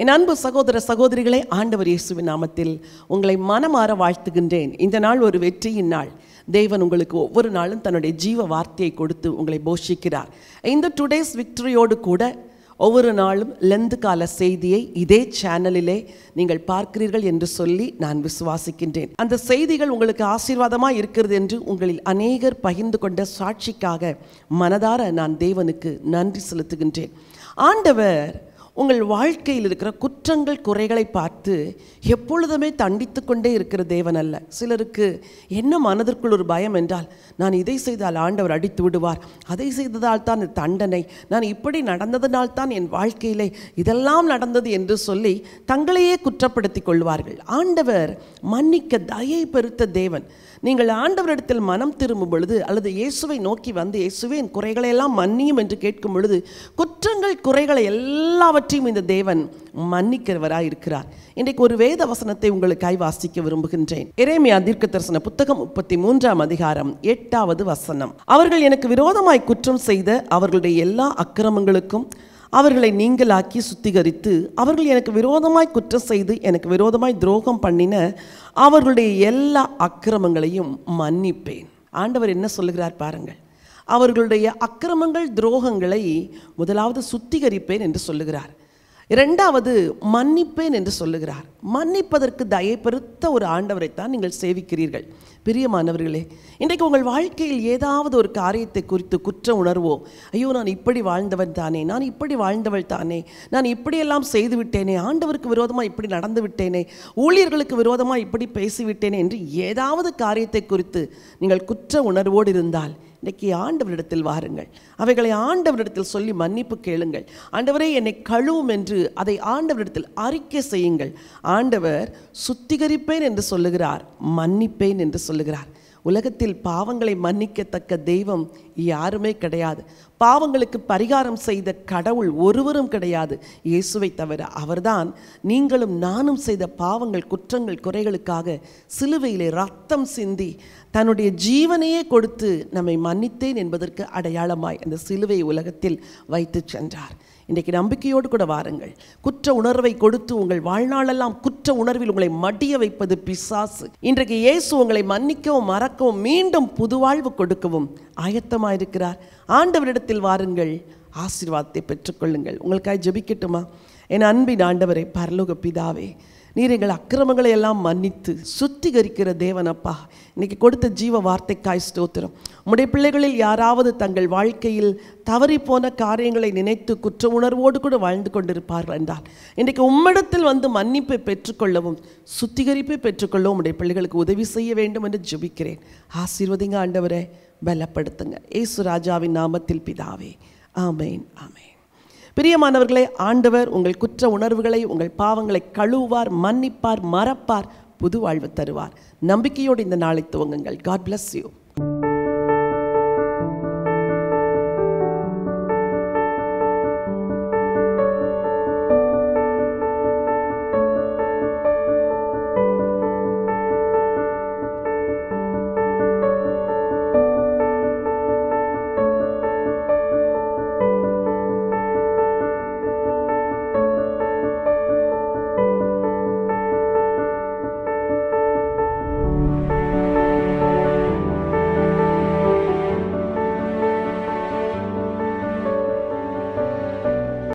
என் அன்பு சகோதர சகோதரிகளே ஆண்டவர் இயேசுவின் நாமத்தில் உங்களை மனமாற வாழ்த்துகின்றேன் இந்த நாள் ஒரு வெற்றியின் நாள் தேவன் உங்களுக்கு ஒவ்வொரு நாளும் தன்னுடைய ஜீவ வார்த்தையை கொடுத்து உங்களை போஷிக்கிறார் இந்த டுடேஸ் விக்டரியோடு கூட ஒவ்வொரு நாளும் லெந்து கால செய்தியை இதே சேனலிலே நீங்கள் பார்க்கிறீர்கள் என்று சொல்லி நான் விசுவாசிக்கின்றேன் அந்த செய்திகள் உங்களுக்கு ஆசீர்வாதமாக இருக்கிறது என்று உங்களில் அநேகர் பகிர்ந்து கொண்ட சாட்சிக்காக மனதார நான் தேவனுக்கு நன்றி செலுத்துகின்றேன் ஆண்டவர் உங்கள் வாழ்க்கையில் இருக்கிற குற்றங்கள் குறைகளை பார்த்து எப்பொழுதுமே தண்டித்து கொண்டே இருக்கிற தேவன் அல்ல சிலருக்கு என்ன மனதிற்குள் ஒரு பயம் என்றால் நான் இதை செய்தால் ஆண்டவர் அடித்து விடுவார் அதை செய்ததால் தான் இந்த தண்டனை நான் இப்படி நடந்ததனால் தான் என் வாழ்க்கையிலே இதெல்லாம் நடந்தது என்று சொல்லி தங்களையே குற்றப்படுத்திக் கொள்வார்கள் ஆண்டவர் மன்னிக்க தயை பெருத்த தேவன் நீங்கள் ஆண்டவரிடத்தில் மனம் திரும்பும் பொழுது அல்லது இயேசுவை நோக்கி வந்து இயேசுவே என் குறைகளை எல்லாம் மன்னியும் என்று கேட்கும் பொழுது குற்றங்கள் குறைகளை எல்லாவற்றையும் இந்த தேவன் மன்னிக்கிறவராய் இருக்கிறார் இன்றைக்கு ஒரு வேத வசனத்தை உங்களுக்காய் வாசிக்க விரும்புகின்றேன் எரேமியா தீர்க்க தரிசன புத்தகம் முப்பத்தி மூன்றாம் அதிகாரம் எட்டாவது வசனம் அவர்கள் எனக்கு விரோதமாய் குற்றம் செய்த அவர்களுடைய எல்லா அக்கிரமங்களுக்கும் அவர்களை நீங்களாக்கி சுத்திகரித்து அவர்கள் எனக்கு விரோதமாய் குற்றம் செய்து எனக்கு விரோதமாய் துரோகம் பண்ணின அவர்களுடைய எல்லா அக்கிரமங்களையும் மன்னிப்பேன் ஆண்டவர் என்ன சொல்லுகிறார் பாருங்கள் அவர்களுடைய அக்கிரமங்கள் துரோகங்களை முதலாவது சுத்திகரிப்பேன் என்று சொல்லுகிறார் இரண்டாவது மன்னிப்பேன் என்று சொல்லுகிறார் மன்னிப்பதற்கு தயை பெருத்த ஒரு ஆண்டவரைத்தான் நீங்கள் சேவிக்கிறீர்கள் பிரியமானவர்களே இன்றைக்கு உங்கள் வாழ்க்கையில் ஏதாவது ஒரு காரியத்தை குறித்து குற்ற உணர்வோ ஐயோ நான் இப்படி வாழ்ந்தவன் தானே நான் இப்படி வாழ்ந்தவள் தானே நான் இப்படியெல்லாம் செய்து விட்டேனே ஆண்டவருக்கு விரோதமாக இப்படி நடந்து விட்டேனே ஊழியர்களுக்கு விரோதமாக இப்படி பேசிவிட்டேனே என்று ஏதாவது காரியத்தை குறித்து நீங்கள் குற்ற உணர்வோடு இருந்தால் இன்னைக்கு ஆண்டவரிடத்தில் வாருங்கள் அவைகளை ஆண்டவரிடத்தில் சொல்லி மன்னிப்பு கேளுங்கள் ஆண்டவரே என்னை கழுவும் என்று அதை ஆண்டவரிடத்தில் அறிக்கை செய்யுங்கள் ஆண்டவர் சுத்திகரிப்பேன் என்று சொல்லுகிறார் மன்னிப்பேன் என்று சொல்லுகிறார் உலகத்தில் பாவங்களை மன்னிக்கத்தக்க தெய்வம் யாருமே கிடையாது பாவங்களுக்கு பரிகாரம் செய்த கடவுள் ஒருவரும் கிடையாது இயேசுவை தவிர அவர்தான் நீங்களும் நானும் செய்த பாவங்கள் குற்றங்கள் குறைகளுக்காக சிலுவையிலே ரத்தம் சிந்தி தன்னுடைய ஜீவனையே கொடுத்து நம்மை மன்னித்தேன் என்பதற்கு அடையாளமாய் அந்த சிலுவை உலகத்தில் வைத்து சென்றார் இன்றைக்கு நம்பிக்கையோடு கூட வாருங்கள் குற்ற உணர்வை கொடுத்து உங்கள் வாழ்நாளெல்லாம் குற்ற உணர்வில் உங்களை மடிய வைப்பது பிசாசு இன்றைக்கு இயேசு உங்களை மன்னிக்கவும் மறக்கவும் மீண்டும் புதுவாழ்வு கொடுக்கவும் ஆயத்தமாயிருக்கிறார் ஆண்டவரிடத்தில் வாருங்கள் ஆசீர்வாதத்தை பெற்றுக்கொள்ளுங்கள் உங்களுக்காக ஜெபிக்கட்டுமா என் அன்பின் ஆண்டவரை பரலோக பிதாவே நீர் எங்கள் அக்கிரமங்களை எல்லாம் மன்னித்து சுத்திகரிக்கிற தேவனப்பா இன்னைக்கு கொடுத்த ஜீவ வார்த்தைக்காய் ஸ்தோத்திரம் உம்முடைய பிள்ளைகளில் யாராவது தங்கள் வாழ்க்கையில் தவறி போன காரியங்களை நினைத்து குற்ற உணர்வோடு கூட வாழ்ந்து கொண்டிருப்பார்கள் என்றால் இன்றைக்கு உம்மிடத்தில் வந்து மன்னிப்பை பெற்றுக்கொள்ளவும் சுத்திகரிப்பை பெற்றுக்கொள்ளவும் உம்முடைய பிள்ளைகளுக்கு உதவி செய்ய வேண்டும் என்று ஜெபிக்கிறேன் ஆசீர்வதிங்க ஆண்டவரை பலப்படுத்துங்க ஏசு ராஜாவின் நாமத்தில் பிதாவே ஆமேன் ஆமேன் பிரியமானவர்களே ஆண்டவர் உங்கள் குற்ற உணர்வுகளை உங்கள் பாவங்களை கழுவுவார் மன்னிப்பார் மறப்பார் புது வாழ்வு தருவார் நம்பிக்கையோடு இந்த நாளை துவங்குங்கள் காட் bless யூ